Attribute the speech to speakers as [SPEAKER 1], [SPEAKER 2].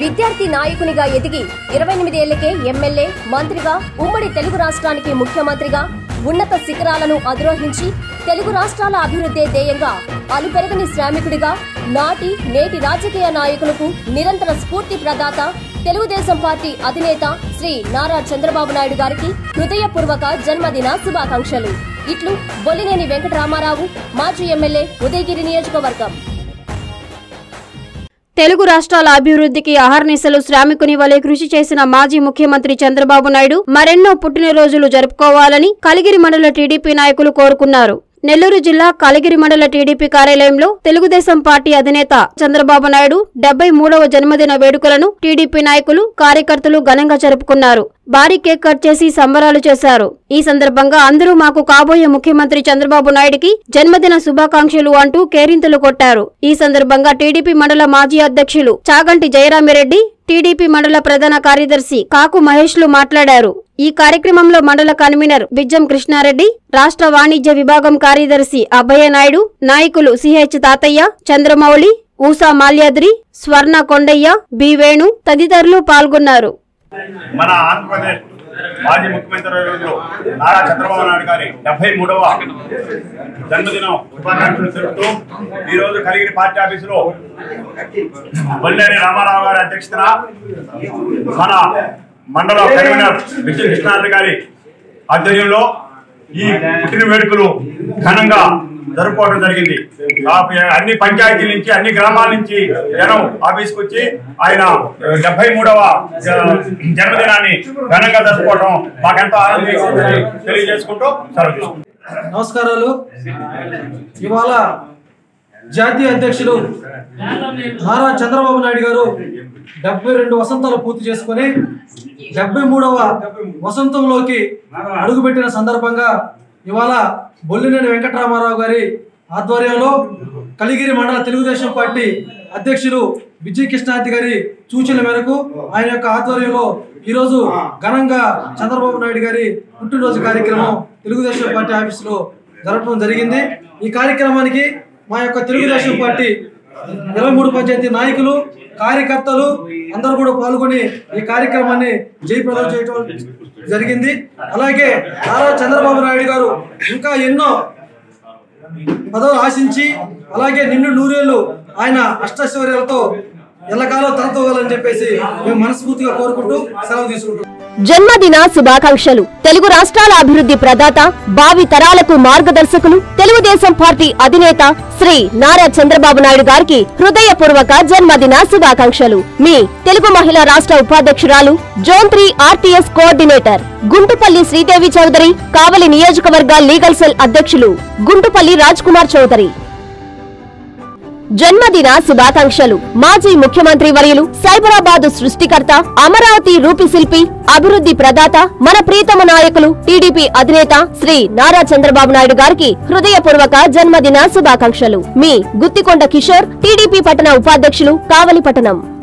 [SPEAKER 1] విద్యార్థి నాయకునిగా ఎదిగి ఇరవై ఎనిమిది ఏళ్లకే ఎమ్మెల్యే మంత్రిగా ఉమ్మడి తెలుగు రాష్ట్రానికి ముఖ్యమంత్రిగా ఉన్నత శిఖరాలను అధిరోహించి తెలుగు రాష్ట్రాల అభివృద్ధే ధ్యేయంగా అలుపెరగని శ్రామికుడిగా నాటి నేటి రాజకీయ నాయకులకు నిరంతర స్ఫూర్తి ప్రదాత తెలుగుదేశం పార్టీ అధినేత శ్రీ నారా చంద్రబాబు నాయుడు గారికి హృదయపూర్వక జన్మదిన శుభాకాంక్షలు ఇట్లు బొల్లినేని వెంకటరామారావు మాజీ ఎమ్మెల్యే ఉదయగిరి నియోజకవర్గం
[SPEAKER 2] తెలుగు రాష్ట్రాల అభివృద్ధికి అహర్నిశలు శ్రామికుని వలె కృషి చేసిన మాజీ ముఖ్యమంత్రి చంద్రబాబు నాయుడు మరెన్నో పుట్టినరోజులు జరుపుకోవాలని కలిగిరి మండల టీడీపీ నాయకులు కోరుకున్నారు నెల్లూరు జిల్లా కలిగిరి మండల టీడీపీ కార్యాలయంలో తెలుగుదేశం పార్టీ అధినేత చంద్రబాబు నాయుడు డెబ్బై మూడవ జన్మదిన వేడుకలను టీడీపీ నాయకులు కార్యకర్తలు ఘనంగా జరుపుకున్నారు భారీ కేక్ కట్ చేసి సంబరాలు చేశారు ఈ సందర్భంగా అందరూ మాకు కాబోయే ముఖ్యమంత్రి చంద్రబాబు నాయుడికి జన్మదిన శుభాకాంక్షలు అంటూ కేరింతలు కొట్టారు ఈ సందర్భంగా టీడీపీ మండల మాజీ అధ్యక్షులు చాగంటి జయరామిరెడ్డి టీడీపీ మండల ప్రధాన కార్యదర్శి కాకు మహేష్లు మాట్లాడారు ఈ కార్యక్రమంలో మండల కన్వీనర్ బిజ్జం కృష్ణారెడ్డి రాష్ట్ర వాణిజ్య విభాగం కార్యదర్శి అభయ నాయుడు నాయకులు సిహెచ్ తాతయ్య చంద్రమౌళి ఊసా మాల్యాద్రి స్వర్ణ కొండయ్య బి వేణు తదితరులు పాల్గొన్నారు
[SPEAKER 3] మన ఆంధ్రప్రదేశ్ మాజీ ముఖ్యమంత్రి వర్యులు నారా చంద్రబాబు నాయుడు గారి డెబ్బై మూడవ జన్మదినం శుభాకాంక్షలు తెలుపుతూ ఈ రోజు కలిగిరి పార్టీ ఆఫీసులో బొల్లేని రామారావు గారి అధ్యక్షతన మన మండల కన్వీనర్ విజయ కృష్ణారెడ్డి గారి ఆధ్వర్యంలో ఈ పుట్టిన వేడుకలు ఘనంగా జరుపుకోవడం జరిగింది ఆ అన్ని పంచాయతీల నుంచి అన్ని గ్రామాల నుంచి జనం ఆఫీస్కి వచ్చి ఆయన డెబ్బై మూడవ జన్మదినాన్ని ఘనంగా జరుపుకోవడం మాకెంతో ఆనందం తెలియజేసుకుంటూ సెలవు తీసుకుంటాం
[SPEAKER 4] నమస్కారాలు ఇవాళ జాతీయ అధ్యక్షులు నారా చంద్రబాబు నాయుడు గారు డెబ్బై రెండు వసంతాలు పూర్తి చేసుకొని డెబ్బై మూడవ వసంతంలోకి అడుగుపెట్టిన సందర్భంగా ఇవాళ బొల్లినేని వెంకటరామారావు గారి ఆధ్వర్యంలో కలిగిరి మండల తెలుగుదేశం పార్టీ అధ్యక్షులు విజయ్ కృష్ణారెడ్డి గారి సూచనల మేరకు ఆయన యొక్క ఆధ్వర్యంలో ఈరోజు ఘనంగా చంద్రబాబు నాయుడు గారి పుట్టినరోజు కార్యక్రమం తెలుగుదేశం పార్టీ ఆఫీసులో జరపడం జరిగింది ఈ కార్యక్రమానికి మా యొక్క తెలుగుదేశం పార్టీ ఇరవై మూడు పంచాయతీ నాయకులు కార్యకర్తలు అందరూ కూడా పాల్గొని ఈ కార్యక్రమాన్ని జయప్రదం చేయడం జరిగింది అలాగే నారా చంద్రబాబు నాయుడు గారు ఇంకా ఎన్నో పదవులు ఆశించి అలాగే నిండు నూరేళ్లు ఆయన అష్టైశ్వర్యాలతో ఎల్లకాలం తలతోగాలని చెప్పేసి మేము మనస్ఫూర్తిగా కోరుకుంటూ సెలవు తీసుకుంటాం
[SPEAKER 1] జన్మదిన శుభాకాంక్షలు తెలుగు రాష్ట్రాల అభివృద్ధి ప్రదాత భావి తరాలకు మార్గదర్శకులు తెలుగుదేశం పార్టీ అధినేత శ్రీ నారా చంద్రబాబు నాయుడు గారికి హృదయపూర్వక జన్మదిన శుభాకాంక్షలు మీ తెలుగు మహిళా రాష్ట్ర ఉపాధ్యక్షురాలు zone three RTS coordinator Guntupalli Sridevi Chowdary Kavali నియోజకవర్గ లీగల్ సెల్ అధ్యక్షులు గుంటుపల్లి రాజ్ కుమార్ చౌదరి జన్మదిన శుభాకాంక్షలు మాజీ ముఖ్యమంత్రి వర్యులు సైబరాబాద్ సృష్టికర్త అమరావతి రూపిశిల్పి అభివృద్ధి ప్రదాత మన ప్రీతమ నాయకులు టీడీపీ అధినేత శ్రీ నారా చంద్రబాబు నాయుడు గారికి హృదయపూర్వక జన్మదిన శుభాకాంక్షలు మీ గుత్తికొండ కిషోర్ టీడీపీ పట్టణ ఉపాధ్యక్షులు కావలి పట్టణం